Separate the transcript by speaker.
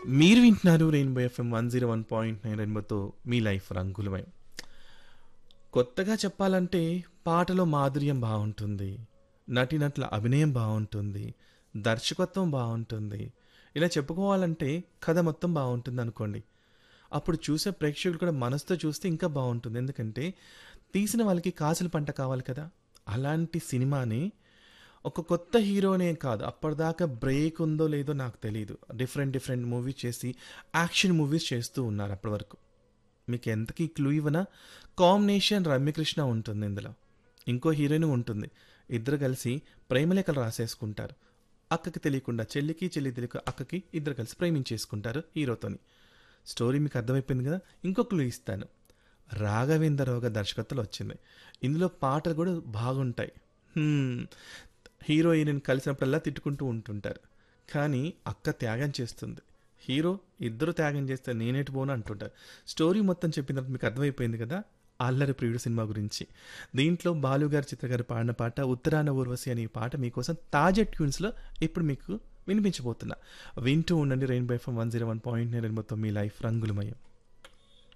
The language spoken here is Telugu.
Speaker 1: మీరు వింటున్నారు Rainbow FM one zero one point nine రెయిన్బోతో మీ లైఫ్ రంగులమయం కొత్తగా చెప్పాలంటే పాటలో మాధుర్యం బాగుంటుంది నటినట్ల అభినయం బాగుంటుంది దర్శకత్వం బాగుంటుంది ఇలా చెప్పుకోవాలంటే కథ మొత్తం బాగుంటుంది అనుకోండి అప్పుడు చూసే ప్రేక్షకులు కూడా మనసుతో చూస్తే ఇంకా బాగుంటుంది ఎందుకంటే తీసిన వాళ్ళకి కాసుల పంట కావాలి కదా అలాంటి సినిమాని ఒక కొత్త హీరోనే కాదు అప్పటిదాకా బ్రేక్ ఉందో లేదో నాకు తెలియదు డిఫరెంట్ డిఫరెంట్ మూవీస్ చేసి యాక్షన్ మూవీస్ చేస్తూ ఉన్నారు అప్పటి వరకు మీకు ఎంతకీ క్లూ ఇవ్వనా కాంబినేషన్ రమ్యకృష్ణ ఉంటుంది ఇందులో ఇంకో హీరోయిన్ ఉంటుంది ఇద్దరు కలిసి ప్రేమలేఖలు రాసేసుకుంటారు అక్కకి తెలియకుండా చెల్లికి చెల్లి తెలియక అక్కకి ఇద్దరు కలిసి ప్రేమించేసుకుంటారు హీరోతోని స్టోరీ మీకు అర్థమైపోయింది కదా ఇంకో క్లూ ఇస్తాను రాఘవేంద్రరావు గారి దర్శకత్వంలో వచ్చింది ఇందులో పాటలు కూడా బాగుంటాయి హ్మ్. హీరోయిన్ కలిసినప్పుడల్లా తిట్టుకుంటూ ఉంటుంటారు కానీ అక్క త్యాగం చేస్తుంది హీరో ఇద్దరు త్యాగం చేస్తే నేనేటి పోను అంటుంటారు స్టోరీ మొత్తం చెప్పిన తర్వాత మీకు అర్థమైపోయింది కదా అల్లరి ప్రియుడు సినిమా గురించి దీంట్లో బాలు గారి చిత్ర గారు పాడిన పాట ఉత్తరాన ఊర్వశి అనే ఈ పాట మీకోసం తాజా ట్యూన్స్లో ఇప్పుడు మీకు వినిపించబోతున్నా వింటూ ఉండండి Rainbow FM one zero one point nine మొత్తం మీ లైఫ్ రంగులమయం